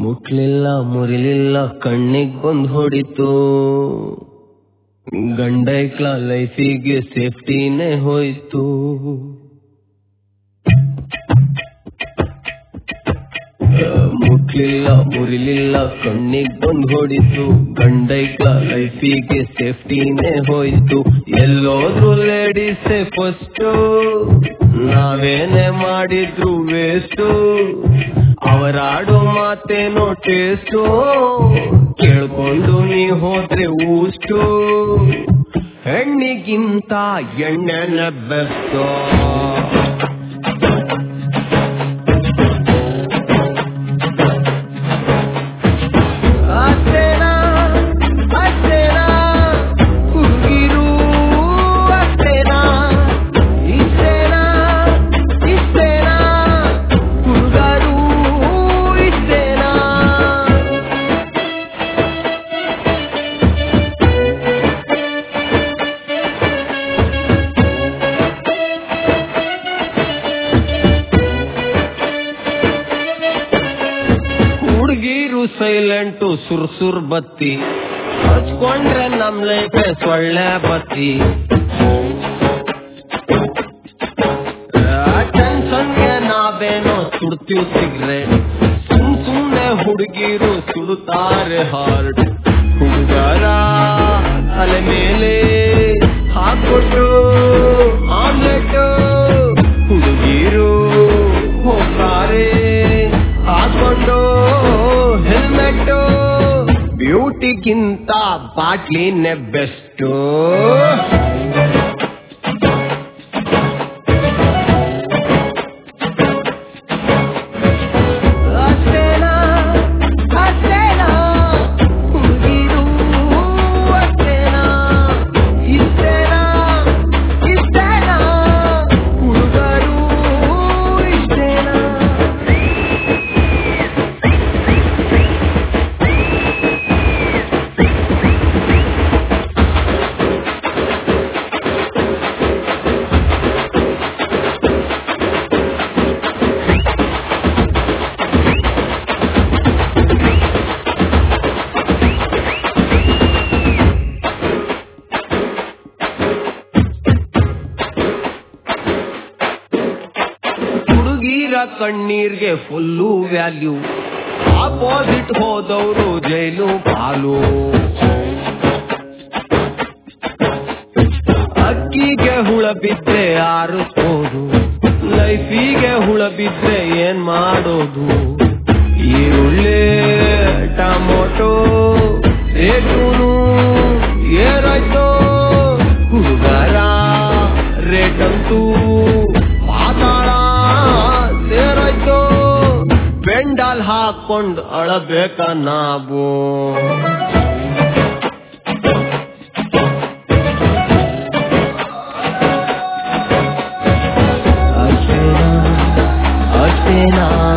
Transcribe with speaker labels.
Speaker 1: ಮುಟ್ಲಿಲ್ಲ ಮುರಿಲಿಲ್ಲ ಕಣ್ಣಿಗ್ ಬಂದ್ ಹೊಡಿತು ಗಂಡೈಕ್ಲ ಲೈಫಿಗೆ ಸೇಫ್ಟಿನೇ ಹೋಯ್ತು ಮುಟ್ಲಿಲ್ಲ ಮುರಿಲಿಲ್ಲ ಕಣ್ಣಿಗ್ ಬಂದ್ ಹೊಡಿತು ಗಂಡೈಕ್ಲ ಲೈಫಿಗೆ ಸೇಫ್ಟಿನೇ ಹೋಯ್ತು ಎಲ್ಲೋದ್ರು ಲೇಡೀಸೇ ಫಸ್ಟ್ ನಾವೇನೇ ಮಾಡಿದ್ರು ವೇಸ್ಟು ಅವರಾಡೋ ಮಾತೇನೋ ಟೇಸ್ಟು ಕೇಳ್ಕೊಂಡು ನೀ ಹೋದ್ರೆ ಊಷ್ಟು ಹೆಣ್ಣಿಗಿಂತ ಎಣ್ಣೆನ ಬೆಸ್ತೋ ಅಷ್ಟೇನಾ ಅಷ್ಟೇನಾ ಹುಡುಗಿರು ಅಷ್ಟೇನಾ ಇಷ್ಟೇನಾ ಇಷ್ಟೇನಾ ಹುಡುಗರು ಇಷ್ಟೇನಾ ಹುಡುಗಿರು ಸೈಲೆಂಟು ಸುರ್ ಸುರ್ ಬತ್ತಿ ಹಚ್ಕೊಂಡ್ರೆ ನಮ್ ಲೈಫೆ ಸೊಳ್ಳೆ ಬತ್ತಿ ಟೆನ್ಷನ್ಗೆ ನಾವೇನೋ ಸುಡ್ತೀವ್ ಸಿಗ್ರೆಟ್ ಸುಮ್ ಸುಮ್ನೆ ಹುಡುಗಿರು ಸುಡುತ್ತಾರೆ ಹಾರ್ಟ್ ಹುಡುಗರ ತಲೆ ಮೇಲೆ ಹಾಕ್ಬಿಟ್ಟು ಆಮ್ಲೆಟ್ ಹುಡುಗಿರು ಹೋಗ್ತಾರೆ ಹಾಕೊಂಡು ಹೆಲ್ಮೆಟ್ ಬ್ಯೂಟಿಗಿಂತ ಬಾಟ್ಲಿನೇ ಬೆಸ್ಟು ಅಷ್ಟೇನಾ ಅಷ್ಟೇನಾ ಹುಡುಗಿರು ಅಷ್ಟೇನಾ ಇಷ್ಟೇನಾ ಇಷ್ಟೇನಾ ಹುಡುಗರು ಇಷ್ಟೇನಾ ಹುಡುಗಿರ ಕಣ್ಣೀರ್ಗೆ ಫುಲ್ಲು ವ್ಯಾಲ್ಯೂ ಆಪೋಸಿಟ್ ಹೋದವರು ಜೈಲು ಪಾಲು ಅಕ್ಕಿಗೆ ಹುಳ ಬಿದ್ರೆ ಆರಿಸ್ಬೋದು ಲೈಫಿಗೆ ಹುಳ ಬಿದ್ರೆ ಏನ್ ಮಾಡೋದು ಈರುಳ್ಳಿ ಟಮೊಟೊ ರೇಟೂನು ಏನಾಯ್ತೋ ಹುಡುಗರ ರೇಟ್ ಅಂತೂ ಪಾತಾಳ ಸೇರಾಯ್ತೋ ಪೆಂಡಾಲ್ ಹಾಕೊಂಡ್ ಅಳಬೇಕ ನಾವು ಅಷ್ಟೇನಾ ಅಷ್ಟೇನಾ